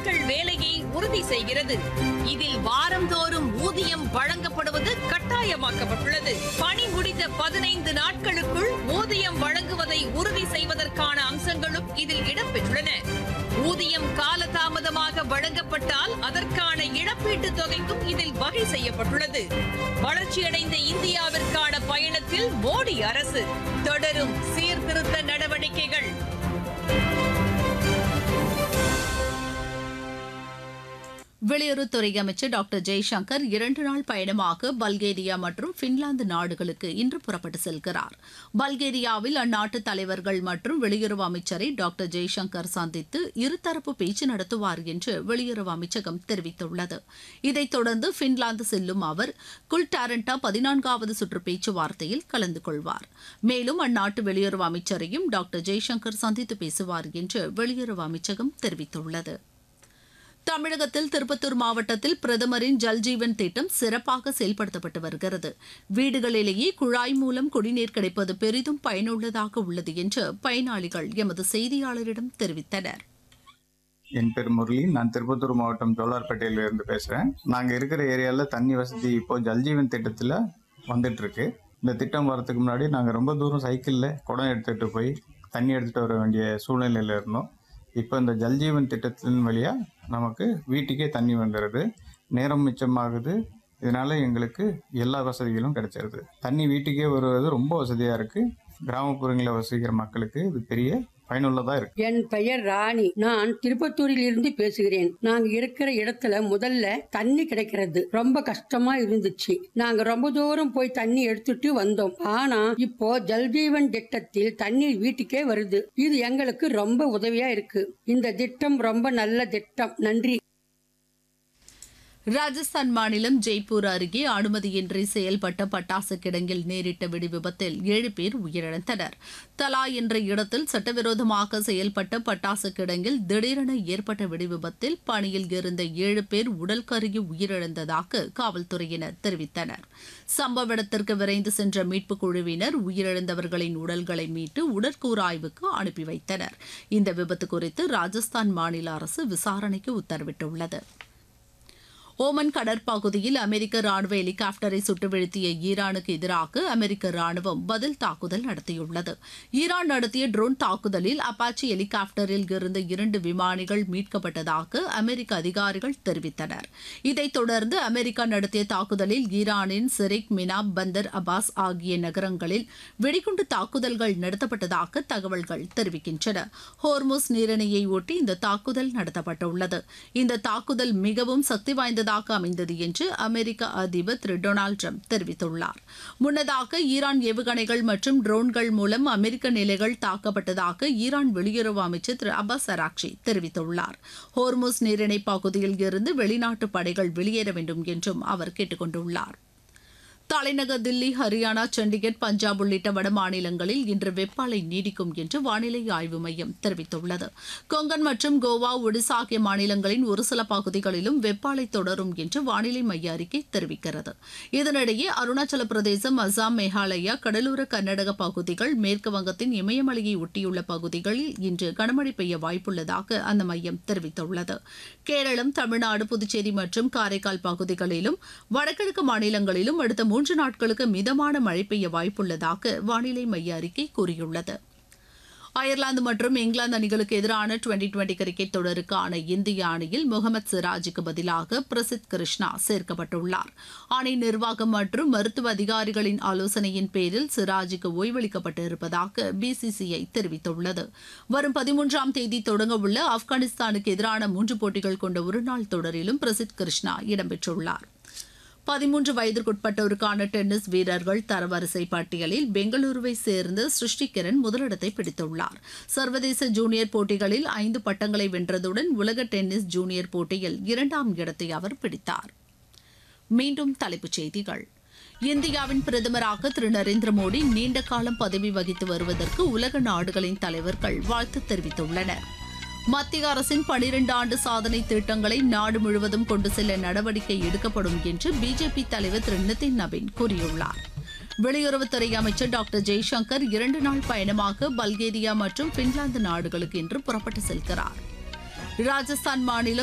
நாட்கள் வேலையை உறுதி செய்கிறது இதில் வாரந்தோறும் ஊதியம் வழங்கப்படுவது கட்டாயமாக்கப்பட்டுள்ளது பணி முடிந்த பதினைந்து நாட்களுக்குள் ஊதியம் வழங்குவதை உறுதி செய்வதற்கான அம்சங்களும் இதில் இடம்பெற்றுள்ளன ஊதியம் காலதாமதமாக வழங்கப்பட்டால் அதற்கான இழப்பீட்டுத் தொகைக்கும் இதில் வகை செய்யப்பட்டுள்ளது வளர்ச்சியடைந்த இந்தியாவிற்கான பயணத்தில் மோடி அரசு தொடரும் சீர்திருத்த நடவடிக்கைகள் வெளியுறவுத்துறை அமைச்சர் டாக்டர் ஜெய்சங்கர் இரண்டு நாள் பயணமாக பல்கேரியா மற்றும் பின்லாந்து நாடுகளுக்கு இன்று புறப்பட்டு செல்கிறார் பல்கேரியாவில் அந்நாட்டு தலைவர்கள் மற்றும் வெளியுறவு அமைச்சரை டாக்டர் ஜெய்சங்கர் சந்தித்து இருதரப்பு பேச்சு நடத்துவார் என்று வெளியுறவு அமைச்சகம் தெரிவித்துள்ளது இதைத் தொடர்ந்து பின்லாந்து செல்லும் அவர் குல்டாரண்டா பதினான்காவது சுற்று பேச்சுவார்த்தையில் கலந்து கொள்வார் மேலும் அந்நாட்டு வெளியுறவு அமைச்சரையும் டாக்டர் ஜெய்சங்கர் சந்தித்து பேசுவார் என்று வெளியுறவு அமைச்சகம் தெரிவித்துள்ளது தமிழகத்தில் திருப்பத்தூர் மாவட்டத்தில் பிரதமரின் ஜல்ஜீவன் திட்டம் சிறப்பாக செயல்படுத்தப்பட்டு வருகிறது வீடுகளிலேயே குழாய் மூலம் குடிநீர் கிடைப்பது பெரிதும் பயனுள்ளதாக உள்ளது என்று பயனாளிகள் எமது செய்தியாளரிடம் தெரிவித்தனர் என் பேர் முரளி நான் திருப்பத்தூர் மாவட்டம் ஜோலார்பேட்டையில இருந்து பேசுறேன் நாங்க இருக்கிற ஏரியால தண்ணி வசதி இப்போ ஜல்ஜீவன் திட்டத்துல வந்துட்டு இருக்கு இந்த திட்டம் வரதுக்கு முன்னாடி நாங்க ரொம்ப தூரம் சைக்கிள்ல குடம் எடுத்துட்டு போய் தண்ணி எடுத்துட்டு வர வேண்டிய சூழ்நிலையில இருந்தோம் இப்போ இந்த ஜல்ஜீவன் திட்டத்தின் வழியா நமக்கு வீட்டுக்கே தண்ணி வந்துடுது நேரம் மிச்சமாகுது இதனால எங்களுக்கு எல்லா வசதிகளும் கிடைச்சிருது தண்ணி வீட்டுக்கே வருவது ரொம்ப வசதியா இருக்கு கிராமப்புறங்களில் வசிக்கிற மக்களுக்கு இது பெரிய பயனுள்ளதா இருக்கு என் பெயர் ராணி நான் திருப்பத்தூரில் இருந்து பேசுகிறேன் நாங்க இருக்கிற இடத்துல முதல்ல தண்ணி கிடைக்கிறது ரொம்ப கஷ்டமா இருந்துச்சு நாங்க ரொம்ப தூரம் போய் தண்ணி எடுத்துட்டு வந்தோம் ஆனா இப்போ ஜல்ஜீவன் திட்டத்தில் தண்ணீர் வீட்டுக்கே வருது இது எங்களுக்கு ரொம்ப உதவியா இருக்கு இந்த திட்டம் ரொம்ப நல்ல திட்டம் நன்றி ராஜஸ்தான் மாநிலம் ஜெய்ப்பூர் அருகே அனுமதியின்றி செயல்பட்ட பட்டாசு கிடங்கில் நேரிட்ட வெடி விபத்தில் ஏழு பேர் உயிரிழந்தனர் தலா என்ற இடத்தில் சட்டவிரோதமாக செயல்பட்ட பட்டாசு கிடங்கில் திடீரென ஏற்பட்ட வெடி விபத்தில் பணியில் இருந்த ஏழு பேர் உடல் கருகி உயிரிழந்ததாக காவல்துறையினர் தெரிவித்தனர் சம்பவ இடத்திற்கு விரைந்து சென்ற மீட்புக் குழுவினர் உயிரிழந்தவர்களின் உடல்களை மீட்டு உடற்கூறாய்வுக்கு அனுப்பி வைத்தனர் இந்த விபத்து குறித்து ராஜஸ்தான் மாநில அரசு விசாரணைக்கு உத்தரவிட்டுள்ளது ஓமன் கடற்பகுதியில் அமெரிக்க ராணுவ ஹெலிகாப்டரை சுட்டு வீழ்த்திய ஈரானுக்கு எதிராக அமெரிக்க ராணுவம் பதில் தாக்குதல் நடத்தியுள்ளது ஈரான் நடத்திய ட்ரோன் தாக்குதலில் அப்பாச்சி ஹெலிகாப்டரில் இருந்த இரண்டு விமானிகள் மீட்கப்பட்டதாக அமெரிக்க அதிகாரிகள் தெரிவித்தனர் இதைத் தொடர்ந்து அமெரிக்கா நடத்திய தாக்குதலில் ஈரானின் சிரிக் மினாப் பந்தர் அபாஸ் ஆகிய நகரங்களில் வெடிகுண்டு தாக்குதல்கள் நடத்தப்பட்டதாக தகவல்கள் தெரிவிக்கின்றன ஹோர்முஸ் நீரிணையை ஒட்டி இந்த தாக்குதல் நடத்தப்பட்டுள்ளது இந்த தாக்குதல் மிகவும் சக்தி வாய்ந்ததாக அமைந்தது என்று அமெரிக்க அதிபர் திரு டொனால்டு ட்ரம்ப் தெரிவித்துள்ளார் முன்னதாக ஈரான் ஏவுகணைகள் மற்றும் ட்ரோன்கள் மூலம் அமெரிக்க நிலைகள் தாக்கப்பட்டதாக ஈரான் வெளியுறவு அமைச்சர் திரு அப்பாஸ் அராக்ஷி தெரிவித்துள்ளார் ஹோர்முஸ் நீரிணை பகுதியில் இருந்து வெளிநாட்டு படைகள் வெளியேற வேண்டும் என்றும் அவர் கேட்டுக் கொண்டுள்ளார் தலைநகர் தில்லி ஹரியானா சண்டிகர் பஞ்சாப் உள்ளிட்ட வட மாநிலங்களில் இன்று வெப்பாலை நீடிக்கும் என்று வானிலை ஆய்வு மையம் தெரிவித்துள்ளது கொங்கன் மற்றும் கோவா ஒடிசா ஆகிய மாநிலங்களின் ஒரு சில பகுதிகளிலும் வெப்பாலை தொடரும் என்று வானிலை மைய அறிக்கை தெரிவிக்கிறது இதனிடையே அருணாச்சல பிரதேசம் அசாம் மேகாலயா கடலோர கர்நாடக பகுதிகள் மேற்கு வங்கத்தின் இமயமலையை ஒட்டியுள்ள பகுதிகளில் இன்று கனமழை பெய்ய வாய்ப்புள்ளதாக அந்த மையம் தெரிவித்துள்ளது கேரளம் தமிழ்நாடு புதுச்சேரி மற்றும் காரைக்கால் பகுதிகளிலும் வடகிழக்கு மாநிலங்களிலும் அடுத்த மூன்று நாட்களுக்கு மிதமான மழை பெய்ய வாய்ப்புள்ளதாக வானிலை மைய அறிக்கை கூறியுள்ளது அயர்லாந்து மற்றும் இங்கிலாந்து அணிகளுக்கு எதிரான டுவெண்டி டுவெண்டி கிரிக்கெட் தொடருக்கான இந்திய அணியில் முகமது சிராஜுக்கு பதிலாக பிரசித் கிருஷ்ணா சேர்க்கப்பட்டுள்ளார் அணி நிர்வாகம் மற்றும் மருத்துவ அதிகாரிகளின் ஆலோசனையின் பேரில் சிராஜுக்கு ஓய்வளிக்கப்பட்டு இருப்பதாக பிசிசிஐ தெரிவித்துள்ளது வரும் பதிமூன்றாம் தேதி தொடங்கவுள்ள ஆப்கானிஸ்தானுக்கு எதிரான மூன்று போட்டிகள் கொண்ட ஒருநாள் தொடரிலும் பிரசித் கிருஷ்ணா இடம்பெற்றுள்ளார் பதிமூன்று வயதிற்குட்பட்டோருக்கான டென்னிஸ் வீரர்கள் தரவரிசை பட்டியலில் பெங்களூருவை சேர்ந்த சிருஷ்டி கிரண் முதலிடத்தை பிடித்துள்ளார் சர்வதேச ஜூனியர் போட்டிகளில் ஐந்து பட்டங்களை வென்றதுடன் உலக டென்னிஸ் ஜூனியர் போட்டியில் இரண்டாம் இடத்தை அவர் பிடித்தார் மீண்டும் தலைப்புச் செய்திகள் இந்தியாவின் பிரதமராக திரு நரேந்திர மோடி நீண்ட காலம் பதவி வகித்து வருவதற்கு உலக நாடுகளின் தலைவர்கள் வாழ்த்து தெரிவித்துள்ளனர் மத்திய அரசின் பனிரெண்டு ஆண்டு சாதனை திட்டங்களை நாடு முழுவதும் கொண்டு செல்ல நடவடிக்கை எடுக்கப்படும் என்று பிஜேபி தலைவர் திரு நிதின் நவீன் கூறியுள்ளார் வெளியுறவுத்துறை அமைச்சர் டாக்டர் ஜெய்சங்கர் இரண்டு நாள் பயணமாக பல்கேரியா மற்றும் பின்லாந்து நாடுகளுக்கு இன்று புறப்பட்டு செல்கிறார் ராஜஸ்தான் மாநிலம்